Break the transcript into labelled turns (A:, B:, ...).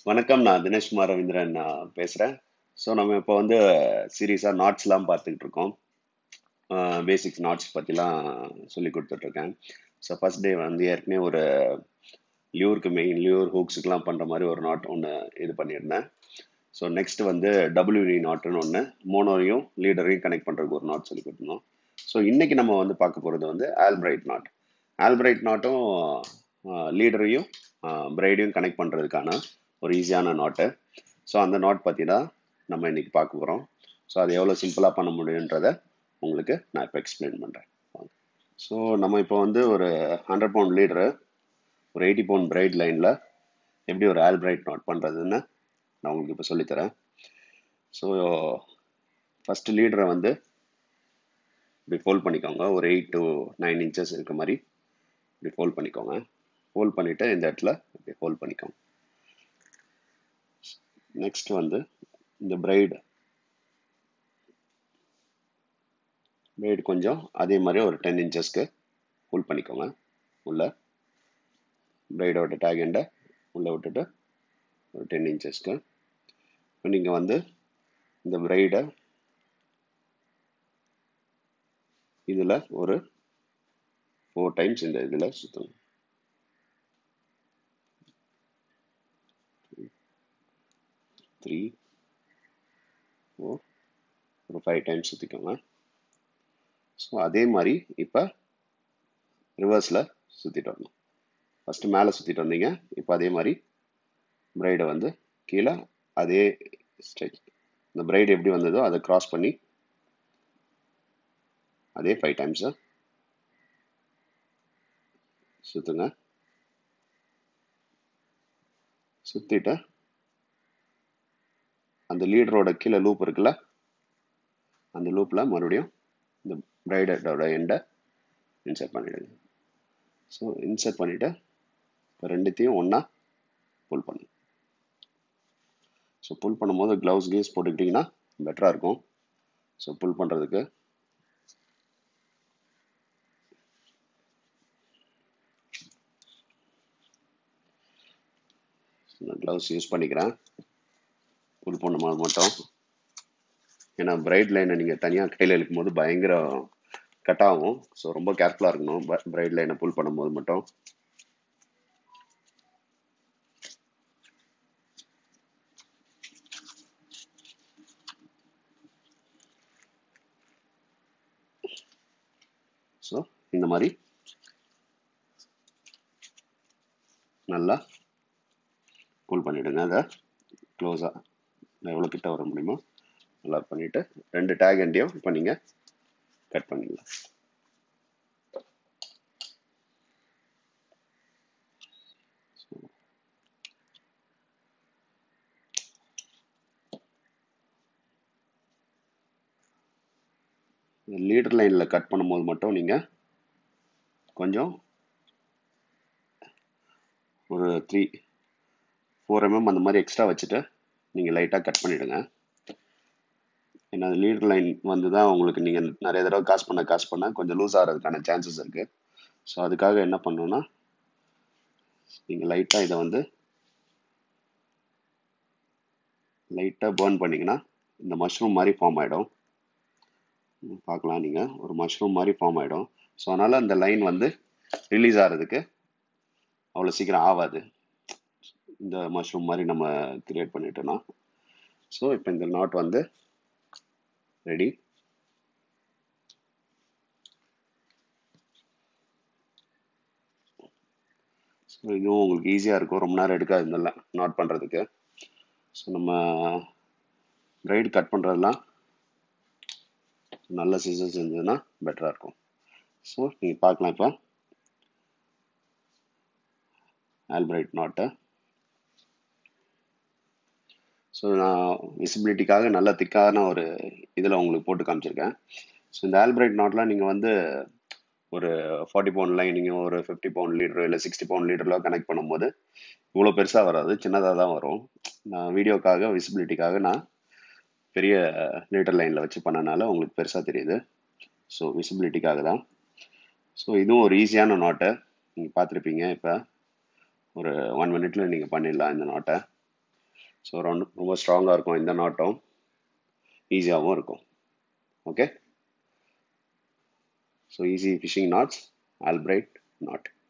A: வணக்கம் நான் தினேஷ்குமார் ரவீந்திரன் நான் பேசுகிறேன் ஸோ நம்ம இப்போ வந்து சீரியஸாக நாட்ஸ்லாம் பார்த்துக்கிட்டு இருக்கோம் பேசிக்ஸ் நாட்ஸ் பற்றிலாம் சொல்லி கொடுத்துட்ருக்கேன் ஸோ ஃபர்ஸ்ட் டே வந்து ஏற்கனவே ஒரு லியூருக்கு மெயின் லியூர் ஹூக்ஸுக்கெலாம் பண்ணுற மாதிரி ஒரு நாட் ஒன்று இது பண்ணியிருந்தேன் ஸோ நெக்ஸ்ட் வந்து டபிள்யூடி நாட்டுன்னு ஒன்று மோனோரையும் லீடரையும் கனெக்ட் பண்ணுறதுக்கு ஒரு நாட் சொல்லி கொடுத்துருந்தோம் ஸோ இன்னைக்கு நம்ம வந்து பார்க்க போகிறது வந்து ஆல்பிரைட் நாட் ஆல்பிரைட் நாட்டும் லீடரையும் பிரைடையும் கனெக்ட் பண்ணுறதுக்கான ஒரு ஈஸியான நாட்டு ஸோ அந்த நாட் பற்றி தான் நம்ம இன்னைக்கு பார்க்க போகிறோம் ஸோ அது எவ்வளோ சிம்பிளாக பண்ண முடியுன்றத உங்களுக்கு நான் இப்போ எக்ஸ்பிளைன் பண்ணுறேன் ஸோ நம்ம இப்போ வந்து ஒரு ஹண்ட்ரட் பவுண்ட் லீடரு ஒரு எயிட்டி பவுண்ட் பிரைட் லைனில் எப்படி ஒரு ஆல்பிரைட் நாட் பண்ணுறதுன்னு நான் உங்களுக்கு இப்போ சொல்லித்தரேன் ஸோ ஃபஸ்ட்டு லீடரை வந்து இப்படி ஃபோல்ட் பண்ணிக்கோங்க ஒரு எயிட் டு நைன் இன்ச்சஸ் இருக்க மாதிரி இப்படி ஃபோல்ட் பண்ணிக்கோங்க ஃபோல்ட் பண்ணிவிட்டு இந்த இடத்துல இப்படி ஃபோல்ட் பண்ணிக்கோங்க நெக்ஸ்ட் வந்து இந்த பிரைடு பிரைடு கொஞ்சம் அதே மாதிரி ஒரு டென் இன்ச்சஸ்க்கு ஃபுல் பண்ணிக்கோங்க உள்ள பிரைடோட டேக் எண்டை உள்ளே விட்டுட்டு ஒரு டென் இன்ச்சஸ்க்கு இப்போ நீங்கள் வந்து இந்த பிரைடை இதில் ஒரு ஃபோர் டைம்ஸ் இந்த இதில் சுற்றணும் த்ரீ ஃபோர் ஒரு ஃபைவ் டைம்ஸ் சுற்றிக்கோங்க ஸோ அதே மாதிரி இப்போ ரிவர்ஸில் சுற்றிட்டு வரணும் ஃபஸ்ட்டு மேலே சுற்றிட்டு வந்தீங்க இப்போ அதே மாதிரி பிரைடை வந்து கீழே அதே ஸ்டெச் இந்த பிரைடு எப்படி வந்ததோ அதை க்ராஸ் பண்ணி அதே ஃபைவ் டைம்ஸு சுற்றுங்க சுற்றிட்டு அந்த லீடரோட கீழே லூப் இருக்குல்ல அந்த லூப்பில் மறுபடியும் இந்த பிரைடோட எண்டை இன்சர்ட் பண்ணிவிடுங்க ஸோ இன்சர்ட் பண்ணிவிட்டு இப்போ ரெண்டுத்தையும் ஒன்றா புல் பண்ணு ஸோ புல் பண்ணும்போது க்ளவுஸ் கீஸ் போட்டுக்கிட்டிங்கன்னா பெட்டராக இருக்கும் ஸோ புல் பண்ணுறதுக்கு நான் க்ளவுஸ் யூஸ் பண்ணிக்கிறேன் புல் பண்ணும்போது மட்டும் ஏன்னா பிரைட் லைனை நீங்கள் தனியாக கையில் இழுக்கும் போது பயங்கர கட் ஆகும் ஸோ ரொம்ப கேர்ஃபுல்லாக இருக்கணும் பிரைட் லைனை புல் பண்ணும்போது மட்டும் ஸோ இந்த மாதிரி நல்லா புல் பண்ணிவிடுங்க அதை க்ளோஸாக எவ்வளோ கிட்ட வர முடியுமோ நல்லா பண்ணிவிட்டு ரெண்டு டேக் எண்டையும் இப்போ நீங்கள் கட் பண்ணிடலாம் லீடர் லைனில் கட் பண்ணும்போது மட்டும் நீங்கள் கொஞ்சம் ஒரு த்ரீ ஃபோர் எம்எம் அந்த மாதிரி எக்ஸ்ட்ரா வச்சுட்டு நீங்கள் லைட்டாக கட் பண்ணிவிடுங்க ஏன்னா லீடர் லைன் வந்து தான் உங்களுக்கு நீங்கள் நிறைய தடவை காசு பண்ண காசு பண்ண கொஞ்சம் லூஸ் ஆகிறதுக்கான சான்சஸ் இருக்குது ஸோ அதுக்காக என்ன பண்ணணும்னா நீங்கள் லைட்டாக இதை வந்து லைட்டாக பேர்ன் பண்ணிங்கன்னா இந்த மஷ்ரூம் மாதிரி ஃபார்ம் ஆகிடும் பார்க்கலாம் நீங்கள் ஒரு மஷ்ரூம் மாதிரி ஃபார்ம் ஆகிடும் ஸோ அதனால் அந்த லைன் வந்து ரிலீஸ் ஆகிறதுக்கு அவ்வளோ சீக்கிரம் ஆகாது இந்த மஷ்ரூம் மாதிரி நம்ம கிரியேட் பண்ணிட்டோன்னா ஸோ இப்போ இந்த நாட் வந்து ரெடி ஸோ இதுவும் உங்களுக்கு ஈஸியாக இருக்கும் ரொம்ப நேரம் எடுக்காது இதெல்லாம் நாட் பண்ணுறதுக்கு ஸோ நம்ம பிரைடு கட் பண்ணுறதுலாம் நல்ல சீசன்ஸ் இருந்ததுன்னா பெட்டராக இருக்கும் ஸோ நீங்கள் பார்க்கலாம் இப்போ ஆல்பிரைட் நாட்டை ஸோ நான் விசிபிலிட்டிக்காக நல்ல திக்கான ஒரு இதில் உங்களுக்கு போட்டு காமிச்சிருக்கேன் ஸோ இந்த ஆல்பிரைட் நாட்லாம் நீங்கள் வந்து ஒரு ஃபார்ட்டி பவுண்ட் லைன் நீங்கள் ஒரு ஃபிஃப்டி பவுண்ட் லீட்டர் இல்லை சிக்ஸ்டி பவுண்ட் லீட்டரில் கனெக்ட் பண்ணும்போது இவ்வளோ பெருசாக வராது சின்னதாக தான் வரும் நான் வீடியோக்காக விசிபிலிட்டிக்காக நான் பெரிய லீட்டர் லைனில் வச்சு பண்ணனால உங்களுக்கு பெருசாக தெரியுது ஸோ விசிபிலிட்டிக்காக தான் ஸோ இதுவும் ஒரு ஈஸியான நாட்டை நீங்கள் பார்த்துருப்பீங்க இப்போ ஒரு ஒன் மினிட்ல நீங்கள் பண்ணிடலாம் இந்த நாட்டை ஸோ ரொம்ப ரொம்ப ஸ்ட்ராங்காக இருக்கும் இந்த நாட்டும் ஈஸியாகவும் இருக்கும் okay so easy fishing knots Albright not